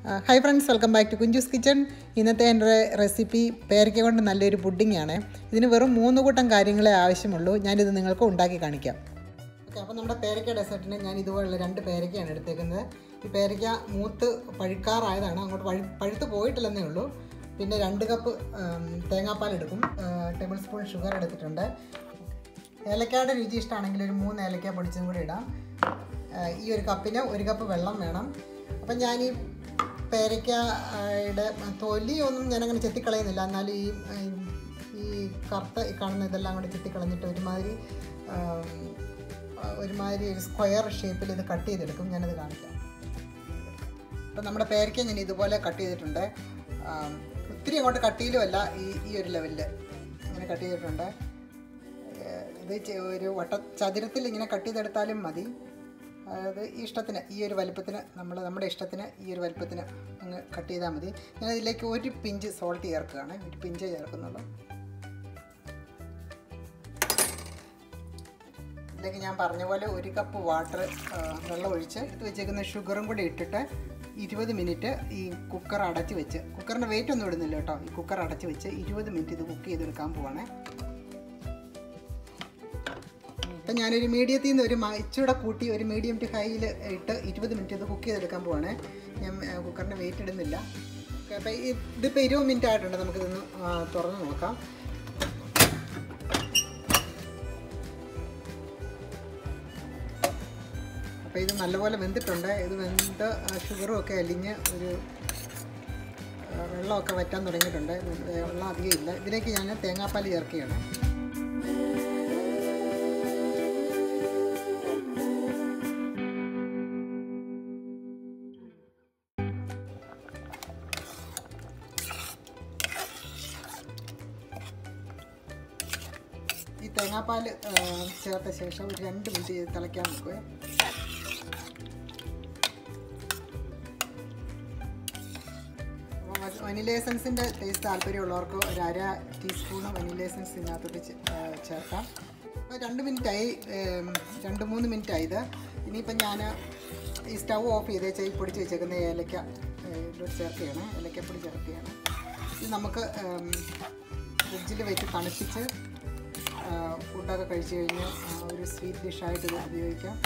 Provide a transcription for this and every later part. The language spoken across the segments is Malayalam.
hi friends welcome back to Kunjus kitchen ഇന്നത്തെ എൻ്റെ റെസിപ്പി പേരയ്ക്ക കൊണ്ട് നല്ലൊരു പുഡിംഗ് ആണ് ഇതിന് വെറും മൂന്ന് കൂട്ടം കാര്യങ്ങളെ ആവശ്യമുള്ളൂ ഞാനിത് നിങ്ങൾക്ക് ഉണ്ടാക്കി കാണിക്കാം ഓക്കെ അപ്പോൾ നമ്മുടെ പേരയ്ക്ക ഡെസേർട്ടിന് ഞാൻ ഇതുപോലുള്ള രണ്ട് പേരയ്ക്കയാണ് എടുത്തേക്കുന്നത് ഈ പേരയ്ക്ക മൂത്ത് പഴുക്കാറായതാണ് അങ്ങോട്ട് പഴു പഴുത്ത് പോയിട്ടില്ലെന്നേ ഉള്ളൂ പിന്നെ രണ്ട് കപ്പ് തേങ്ങാപ്പാൽ എടുക്കും ടേബിൾ സ്പൂൺ ഷുഗർ എടുത്തിട്ടുണ്ട് ഏലക്കയുടെ രുചി ഇഷ്ടമാണെങ്കിൽ ഒരു മൂന്ന് ഏലക്ക പൊടിച്ചതും കൂടി ഇടാം ആ, ഈ ഒരു കപ്പിന് ഒരു കപ്പ് വെള്ളം വേണം അപ്പം ഞാൻ ഈ പേരയ്ക്കയുടെ തൊലിയൊന്നും ഞാനങ്ങനെ ചെത്തിക്കളയുന്നില്ല എന്നാലും ഈ ഈ കറുത്ത ഈ കാണുന്ന ഇതെല്ലാം കൂടി ചെത്തിക്കളഞ്ഞിട്ട് ഒരുമാതിരി ആം, ഒരുമാതിരി ഒരു സ്ക്വയർ ഷേപ്പിൽ ഇത് കട്ട് ചെയ്തെടുക്കും ഞാനത് കാണിക്കാം അപ്പം നമ്മുടെ പേരയ്ക്ക ഞാൻ ഇതുപോലെ കട്ട് ചെയ്തിട്ടുണ്ട് ആം, ഒത്തിരി അങ്ങോട്ട് കട്ടിയിലുമല്ല ഈ ഈ ഒരു ലെവലിൽ ഇങ്ങനെ കട്ട് ചെയ്തിട്ടുണ്ട് ഏഹ് ഇത് ചെ- ഒരു വട്ട ചതുരത്തിൽ ഇങ്ങനെ കട്ട് ചെയ്തെടുത്താലും മതി അതായത് ഈ ഇഷ്ടത്തിന് ഈ ഒരു വലുപ്പത്തിന് നമ്മൾ നമ്മുടെ ഇഷ്ടത്തിന് ഈ ഒരു വലുപ്പത്തിന് അങ്ങ് കട്ട് ചെയ്താൽ മതി ഞാൻ ഇതിലേക്ക് ഒരു പിഞ്ച് സോൾട്ട് ചേർക്കുകയാണ് ഒരു പിഞ്ച് ചേർക്കുന്നുള്ളൂ ഇതിലേക്ക് ഞാൻ പറഞ്ഞ പോലെ ഒരു കപ്പ് വാട്ടർ വെള്ളം ഒഴിച്ച് എടുത്ത് വെച്ചേക്കുന്ന ഷുഗറും കൂടി ഇട്ടിട്ട് ഇരുപത് മിനിറ്റ് ഈ കുക്കർ അടച്ച് വെച്ച് കുക്കറിൻ്റെ വെയിറ്റ് ഒന്നും ഇടുന്നില്ല കേട്ടോ ഈ കുക്കർ അടച്ച് വെച്ച് ഇരുപത് മിനിറ്റ് ഇത് കുക്ക് ചെയ്തെടുക്കാൻ പോവാണേ ഇപ്പം ഞാനൊരു മീഡിയത്തിൽ നിന്ന് ഒരു മ- ഇച്ചിരി കൂട്ടി ഒരു മീഡിയം ടു ഹൈയിൽ ഇട്ട് ഇരുപത് മിനിറ്റ് ഇത് കുക്ക് ചെയ്തെടുക്കാൻ പോവാണ് ഞാൻ ആ, കുക്കറിൻ്റെ വെയിറ്റ് ഇടുന്നില്ല ഓക്കെ അപ്പോൾ ഇതിപ്പോൾ ഇരുപത് മിനിറ്റ് ആയിട്ടുണ്ട് നമുക്കിതൊന്ന് ആ, തുറന്ന് നോക്കാം അപ്പോൾ ഇത് നല്ലപോലെ വെന്തിട്ടുണ്ട് ഇത് വെന്ത് ആ, ഷുഗറും ഒക്കെ അലിഞ്ഞ് ഒരു ആ, വെള്ളമൊക്കെ വറ്റാൻ തുടങ്ങിയിട്ടുണ്ട് വെള്ളം അധികം ഇല്ല ഇതിലേക്ക് ഞാൻ തേങ്ങാപ്പാൽ ചേർക്കുകയാണ് ഈ തേങ്ങാപ്പാൽ ആ, ചേർത്ത ശേഷം ഒരു രണ്ട് മിനിറ്റ് ഇത് തിളയ്ക്കാൻ വെക്കുക അപ്പോൾ വനില എസൻസിൻ്റെ ടേസ്റ്റ് താല്പര്യമുള്ളവർക്ക് ഒരു അര ടീസ്പൂണ് വനില എസൻസ് ഇതിനകത്തോട്ട് ചേ- ആ, ചേർക്കാം അപ്പോൾ രണ്ട് മിനിറ്റായി ഏം, രണ്ട് മൂന്ന് മിനിറ്റായി ഇത് ഇനിയിപ്പം ഞാൻ ഈ സ്റ്റൗ ഓഫ് ചെയ്ത് വെച്ചാൽ ഈ പൊടിച്ച് വെച്ചേക്കുന്ന ഏലക്ക ഏ, ഇതിലോട്ട് ചേർക്കുകയാണ് ഏലക്കപ്പൊടി ചേർക്കുകയാണ് ഇത് നമുക്ക് ഫ്രിഡ്ജിൽ വെച്ച് തണുപ്പിച്ച് ആ, ഫുഡൊക്കെ കഴിച്ച് കഴിഞ്ഞ് ആ, ഒരു സ്വീറ്റ് ഡിഷായിട്ട് ഇത് ഉപയോഗിക്കാം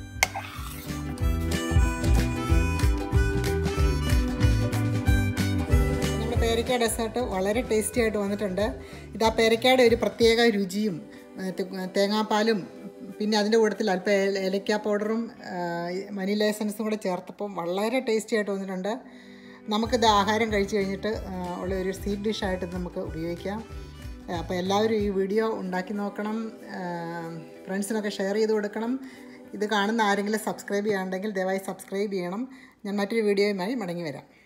നമ്മുടെ പേരയ്ക്ക ഡെസേർട്ട് വളരെ ടേസ്റ്റി ആയിട്ട് വന്നിട്ടുണ്ട് ഇത് ആ പേരയ്ക്കയുടെ ഒരു പ്രത്യേക രുചിയും ആ, തെ- തേങ്ങാപ്പാലും പിന്നെ അതിൻ്റെ കൂട്ടത്തിൽ അല്പം ഏല- ഏലക്ക പൗഡറും വനില എസൻസും കൂടെ ചേർത്തപ്പം വളരെ ടേസ്റ്റി ആയിട്ട് വന്നിട്ടുണ്ട് നമുക്കിത് ആഹാരം കഴിച്ച് കഴിഞ്ഞിട്ട് ആ, ഉള്ള ഒരു സ്വീറ്റ് ഡിഷായിട്ട് ഇത് നമുക്ക് ഉപയോഗിക്കാം അപ്പോൾ എല്ലാവരും ഈ വീഡിയോ ഉണ്ടാക്കി നോക്കണം ഫ്രണ്ട്സിനൊക്കെ ഷെയർ ചെയ്ത് കൊടുക്കണം ഇത് കാണുന്ന ആരെങ്കിലും സബ്സ്ക്രൈബ് ചെയ്യാണ്ടെങ്കിൽ ദയവായി സബ്സ്ക്രൈബ് ചെയ്യണം ഞാൻ മറ്റൊരു വീഡിയോയുമായി മടങ്ങി വരാം